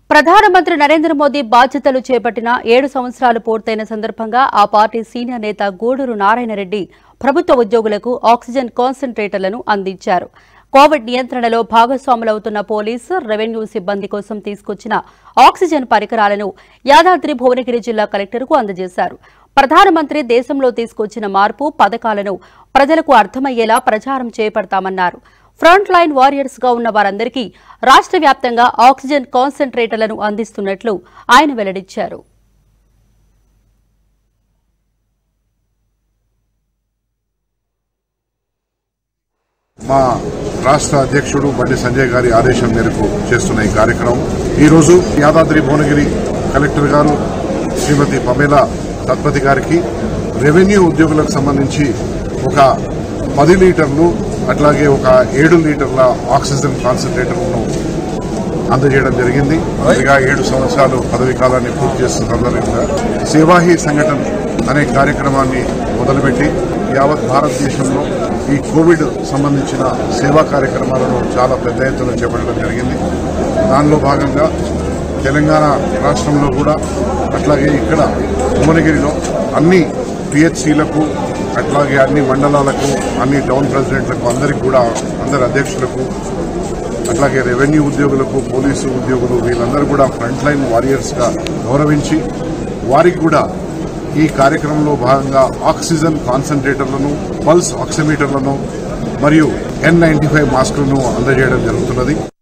ప్రధానమంత్రి నరేంద్ర మోదీ బాధ్యతలు చేపట్టిన ఏడు సంవత్సరాలు పూర్తయిన సందర్భంగా ఆ పార్టీ సీనియర్ నేత గూడూరు నారాయణరెడ్డి ప్రభుత్వ ఉద్యోగులకు ఆక్సిజన్ కాన్సంట్రేటర్లను అందించారు కోవిడ్ నియంత్రణలో భాగస్వాములవుతున్న పోలీసు రెవెన్యూ సిబ్బంది కోసం తీసుకొచ్చిన ఆక్సిజన్ పరికరాలను యాదాద్రి భువనగిరి జిల్లా కలెక్టర్కు అందజేశారు ప్రధానమంత్రి దేశంలో తీసుకొచ్చిన మార్పు పథకాలను ప్రజలకు అర్థమయ్యేలా ప్రచారం చేపడతామన్నారు ఫ్రంట్ లైన్ వారియర్స్ గా ఉన్న వారందరికీ రాష్ట్ర వ్యాప్తంగా ఆక్సిజన్ కాన్సంట్రేటర్లను అందిస్తున్నట్లు ఆయన వెల్లడించారు మా రాష్ట్ర అధ్యక్షుడు బండి సంజయ్ గారి ఆదేశం మేరకు చేస్తున్న ఈ కార్యక్రమం ఈరోజు యాదాద్రి భువనగిరి కలెక్టర్ గారు శ్రీమతి పమేలా తత్పతి గారికి రెవెన్యూ ఉద్యోగులకు సంబంధించి ఒక పది లీటర్లు అట్లాగే ఒక ఏడు లీటర్ల ఆక్సిజన్ కాన్సన్ట్రేటర్లను అందజేయడం జరిగింది ఇక ఏడు సంవత్సరాలు పదవి కాలాన్ని పూర్తి చేస్తున్న సందర్భంగా సేవాహి సంఘటన అనే కార్యక్రమాన్ని మొదలుపెట్టి యావత్ భారతదేశంలో ఈ కోవిడ్ సంబంధించిన సేవా కార్యక్రమాలను చాలా పెద్ద ఎత్తున చేపట్టడం జరిగింది దానిలో భాగంగా తెలంగాణ రాష్ట్రంలో కూడా అట్లాగే ఇక్కడ భువనగిరిలో అన్ని పిహెచ్సిలకు అట్లాగే అన్ని మండలాలకు అన్ని టౌన్ ప్రెసిడెంట్లకు అందరికి కూడా అందరి అధ్యక్షులకు అట్లాగే రెవెన్యూ ఉద్యోగులకు పోలీసు ఉద్యోగులు వీళ్ళందరూ కూడా ఫ్రంట్ లైన్ వారియర్స్ గా గౌరవించి వారికి కూడా ఈ కార్యక్రమంలో భాగంగా ఆక్సిజన్ కాన్సన్ట్రేటర్లను పల్స్ ఆక్సిమీటర్లను మరియు ఎన్ నైన్టీ ఫైవ్ మాస్కులను అందజేయడం జరుగుతున్నది